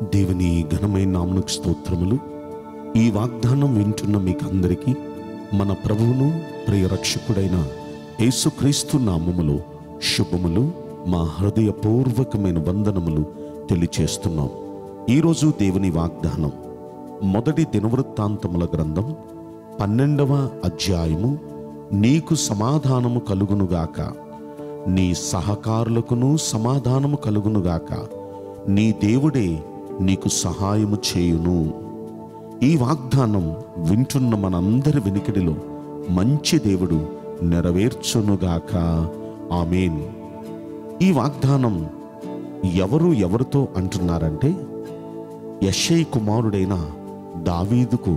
దేవుని ఘనమైన నామనకు స్తోత్రములు ఈ వాగ్దానం వింటున్న మీకు అందరికీ మన ప్రభువును ప్రియ రక్షకుడైన యేసుక్రీస్తు నామములో శుభములు మా హృదయపూర్వకమైన వందనములు తెలియచేస్తున్నాం ఈరోజు దేవుని వాగ్దానం మొదటి దినవృత్తాంతముల గ్రంథం పన్నెండవ అధ్యాయము నీకు సమాధానము కలుగునుగాక నీ సహకారులకును సమాధానము కలుగునుగాక నీ దేవుడే నీకు సహాయము చేయును ఈ వాగ్దానం వింటున్న మనందరి వెనుకడిలో మంచి దేవుడు నెరవేర్చునుగాక ఆమెన్ ఈ వాగ్దానం ఎవరు ఎవరితో అంటున్నారంటే యశై కుమారుడైన దావీదుకు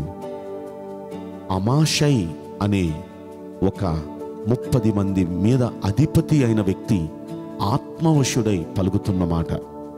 అమాషై అనే ఒక ముప్పది మంది మీద అధిపతి అయిన వ్యక్తి ఆత్మవశుడై పలుకుతున్న మాట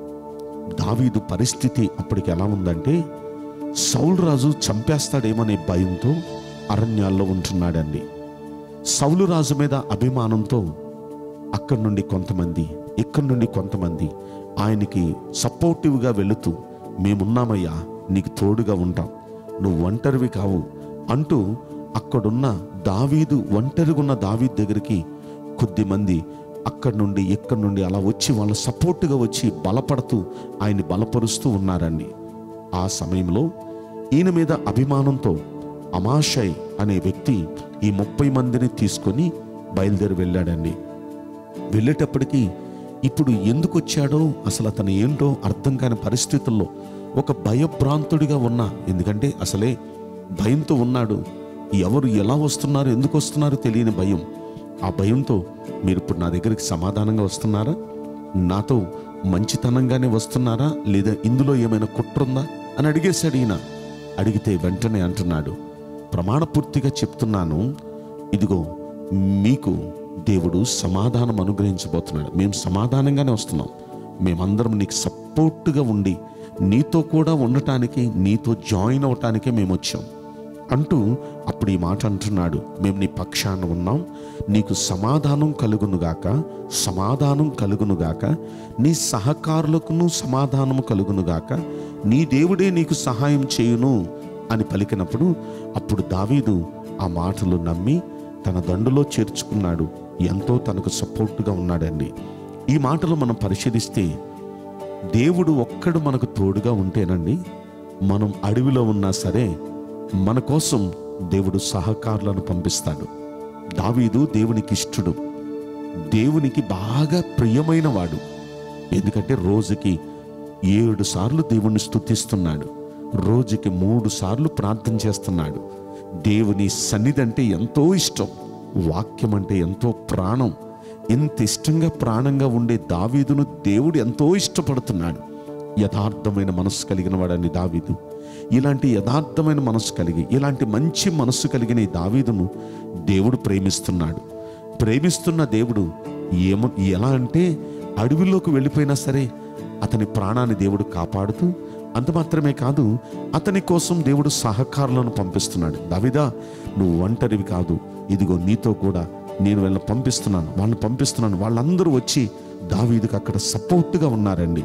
దావీదు పరిస్థితి అప్పటికి ఎలా ఉందంటే సౌలు రాజు చంపేస్తాడేమనే భయంతో అరణ్యాల్లో ఉంటున్నాడండి సౌలు రాజు మీద అభిమానంతో అక్కడి నుండి కొంతమంది ఇక్కడి నుండి కొంతమంది ఆయనకి సపోర్టివ్గా వెళుతూ మేమున్నామయ్యా నీకు తోడుగా ఉంటాం నువ్వు ఒంటరివి కావు అంటూ అక్కడున్న దావీదు ఒంటరిగున్న దావీదు దగ్గరికి కొద్దిమంది అక్కడి నుండి ఇక్కడి నుండి అలా వచ్చి వాళ్ళ సపోర్టుగా వచ్చి బలపడుతూ ఆయన్ని బలపరుస్తూ ఉన్నారండి ఆ సమయంలో ఈయన మీద అభిమానంతో అమాషయ్ అనే వ్యక్తి ఈ ముప్పై మందిని తీసుకొని బయలుదేరి వెళ్ళాడండి వెళ్ళేటప్పటికి ఇప్పుడు ఎందుకు వచ్చాడో అసలు అతను ఏంటో అర్థం కాని పరిస్థితుల్లో ఒక భయభ్రాంతుడిగా ఉన్నా ఎందుకంటే అసలే భయంతో ఉన్నాడు ఎవరు ఎలా వస్తున్నారు ఎందుకు వస్తున్నారో తెలియని భయం ఆ భయంతో మీరు ఇప్పుడు నా దగ్గరికి సమాధానంగా వస్తున్నారా నాతో మంచితనంగానే వస్తున్నారా లేదా ఇందులో ఏమైనా కుట్రుందా అని అడిగేశాడు ఈయన అడిగితే వెంటనే అంటున్నాడు ప్రమాణపూర్తిగా చెప్తున్నాను ఇదిగో మీకు దేవుడు సమాధానం అనుగ్రహించబోతున్నాడు మేము సమాధానంగానే వస్తున్నాం మేమందరం నీకు సపోర్ట్గా ఉండి నీతో కూడా ఉండటానికి నీతో జాయిన్ అవటానికే మేము వచ్చాం అంటూ అప్పుడు ఈ మాట అంటున్నాడు మేము నీ పక్షాన ఉన్నాం నీకు సమాధానం కలుగునుగాక సమాధానం కలుగునుగాక నీ సహకారులకును సమాధానము కలుగునుగాక నీ దేవుడే నీకు సహాయం చేయును అని పలికినప్పుడు అప్పుడు దావీదు ఆ మాటలు నమ్మి తన దండులో చేర్చుకున్నాడు ఎంతో తనకు సపోర్టుగా ఉన్నాడండి ఈ మాటలు మనం పరిశీలిస్తే దేవుడు ఒక్కడు మనకు తోడుగా ఉంటేనండి మనం అడవిలో ఉన్నా సరే మన కోసం దేవుడు సహకారులను పంపిస్తాడు దావీదు దేవునికి ఇష్టడు దేవునికి బాగా ప్రియమైన వాడు ఎందుకంటే రోజుకి ఏడు సార్లు దేవుణ్ణి స్తుతిస్తున్నాడు రోజుకి మూడు సార్లు ప్రార్థన చేస్తున్నాడు దేవుని సన్నిధి అంటే ఎంతో ఇష్టం వాక్యం అంటే ఎంతో ప్రాణం ఎంత ఇష్టంగా ప్రాణంగా ఉండే దావీదును దేవుడు ఎంతో ఇష్టపడుతున్నాడు యథార్థమైన మనస్సు కలిగిన వాడని దావీదు ఇలాంటి యథార్థమైన మనస్సు కలిగి ఇలాంటి మంచి మనస్సు కలిగిన ఈ దావీదును దేవుడు ప్రేమిస్తున్నాడు ప్రేమిస్తున్న దేవుడు ఏమో ఎలా అంటే అడవిలోకి వెళ్ళిపోయినా సరే అతని ప్రాణాన్ని దేవుడు కాపాడుతూ అంత మాత్రమే కాదు అతని కోసం దేవుడు సహకారులను పంపిస్తున్నాడు దావిదా నువ్వు ఒంటరివి కాదు ఇదిగో నీతో కూడా నేను వీళ్ళని పంపిస్తున్నాను వాళ్ళని పంపిస్తున్నాను వాళ్ళందరూ వచ్చి దావీదుకు అక్కడ సపోర్ట్గా ఉన్నారండి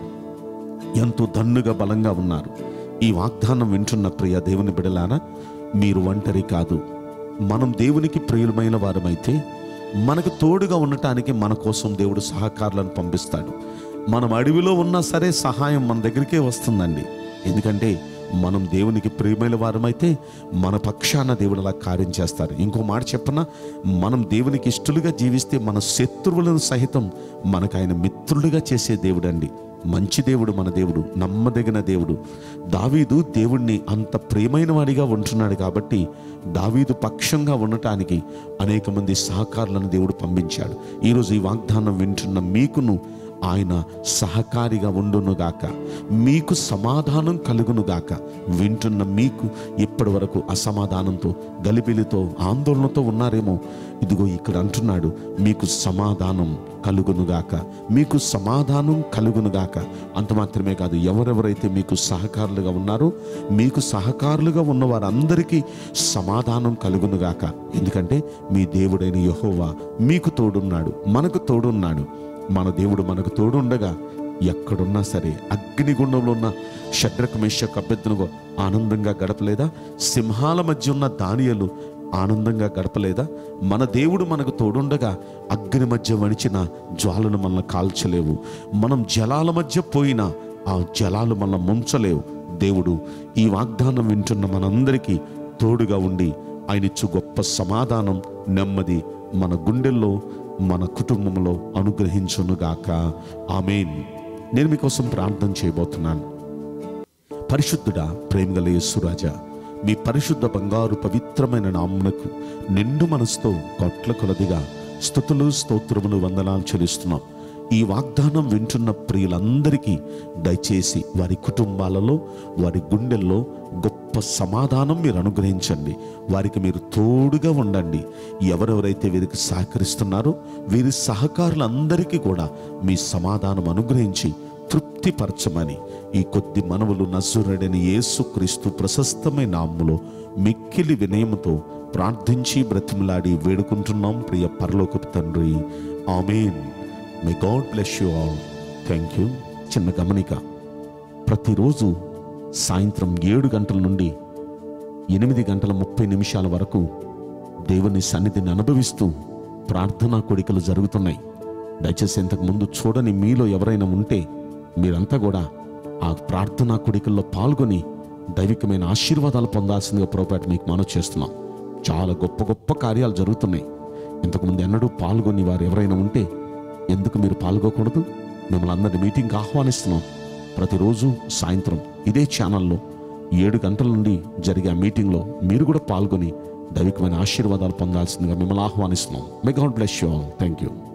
ఎంతో దన్నుగా బలంగా ఉన్నారు ఈ వాగ్దానం వింటున్న ప్రియ దేవుని బిడలారా మీరు ఒంటరి కాదు మనం దేవునికి ప్రియులమైన వారమైతే మనకు తోడుగా ఉండటానికి మన కోసం దేవుడు సహకారులను పంపిస్తాడు మనం అడవిలో ఉన్నా సరే సహాయం మన దగ్గరికే వస్తుందండి ఎందుకంటే మనం దేవునికి ప్రియమైన వారమైతే మన పక్షాన దేవుడు అలా కార్యం చేస్తారు ఇంకో మాట చెప్పనా మనం దేవునికి ఇష్టలుగా జీవిస్తే మన శత్రువులను సహితం మనకు ఆయన మిత్రులుగా చేసే దేవుడండి మంచి దేవుడు మన దేవుడు నమ్మదగిన దేవుడు దావీదు దేవుణ్ణి అంత ప్రియమైన వాడిగా ఉంటున్నాడు కాబట్టి దావీదు పక్షంగా ఉండటానికి అనేక మంది సహకారులను దేవుడు పంపించాడు ఈరోజు ఈ వాగ్దానం వింటున్న మీకును ఆయన సహకారిగా ఉండునుగాక మీకు సమాధానం కలుగునుగాక వింటున్న మీకు ఇప్పటి వరకు అసమాధానంతో గలిబిలితో ఆందోళనతో ఉన్నారేమో ఇదిగో ఇక్కడ అంటున్నాడు మీకు సమాధానం కలుగునుగాక మీకు సమాధానం కలుగునుగాక అంత మాత్రమే కాదు ఎవరెవరైతే మీకు సహకారులుగా ఉన్నారో మీకు సహకారులుగా ఉన్న వారందరికీ సమాధానం కలుగునుగాక ఎందుకంటే మీ దేవుడైన యెహోవా మీకు తోడున్నాడు మనకు తోడున్నాడు మన దేవుడు మనకు తోడుండగా ఎక్కడున్నా సరే అగ్నిగుండంలో ఉన్న షడ్రక మేషక్ అభ్యర్థును ఆనందంగా గడపలేదా సింహాల మధ్య ఉన్న దానియలు ఆనందంగా గడపలేదా మన దేవుడు మనకు తోడుండగా అగ్ని మధ్య వణిచిన జ్వాలను మనల్ని కాల్చలేవు మనం జలాల మధ్య పోయినా ఆ జలాలు మనల్ని ముంచలేవు దేవుడు ఈ వాగ్దానం వింటున్న మనందరికీ తోడుగా ఉండి ఆయన ఇచ్చు గొప్ప సమాధానం నెమ్మది మన గుండెల్లో మన కుటుంబంలో అనుగ్రహించునుగాక ఆమెన్ నేను మీకోసం ప్రార్థన చేయబోతున్నాను పరిశుద్ధుడా ప్రేమగల యేసురాజా మీ పరిశుద్ధ బంగారు పవిత్రమైన నామునకు నిండు మనసుతో కొట్ల కొలదిగా స్థుతులు స్తోత్రములు వందనాలు చెల్లిస్తున్నాం ఈ వాగ్దానం వింటున్న ప్రియులందరికీ దయచేసి వారి కుటుంబాలలో వారి గుండెల్లో గొప్ప సమాధానం మీరు అనుగ్రహించండి వారికి మీరు తోడుగా ఉండండి ఎవరెవరైతే వీరికి సహకరిస్తున్నారో వీరి సహకారులందరికీ కూడా మీ సమాధానం అనుగ్రహించి తృప్తిపరచమని ఈ కొద్ది మనవులు నసురుడని యేసుక్రీస్తు ప్రశస్తమైన నామ్ములో మిక్కిలి వినయముతో ప్రార్థించి బ్రతిమలాడి వేడుకుంటున్నాం ప్రియ పరలోకపు తండ్రి amen may God bless you all thank you చిన్న గమనిక ప్రతిరోజు సాయంత్రం ఏడు గంటల నుండి ఎనిమిది గంటల ముప్పై నిమిషాల వరకు దేవుని సన్నిధిని అనుభవిస్తూ ప్రార్థనా కోడికలు జరుగుతున్నాయి దయచేసి ఇంతకు ముందు చూడని మీలో ఎవరైనా ఉంటే మీరంతా కూడా ఆ ప్రార్థనా కోడికల్లో పాల్గొని దైవికమైన ఆశీర్వాదాలు పొందాల్సిందిగా పొరపాటు మీకు మనవి చేస్తున్నాం చాలా గొప్ప గొప్ప కార్యాలు జరుగుతున్నాయి ఇంతకుముందు ఎన్నడూ పాల్గొని వారు ఎవరైనా ఉంటే ఎందుకు మీరు పాల్గొకూడదు మిమ్మల్ని అందరిని మీటింగ్కి ఆహ్వానిస్తున్నాం ప్రతిరోజు సాయంత్రం ఇదే ఛానల్లో ఏడు గంటల నుండి జరిగే ఆ మీటింగ్లో మీరు కూడా పాల్గొని దైవికమైన ఆశీర్వాదాలు పొందాల్సిందిగా మిమ్మల్ని ఆహ్వానిస్తున్నాం may God bless you all thank you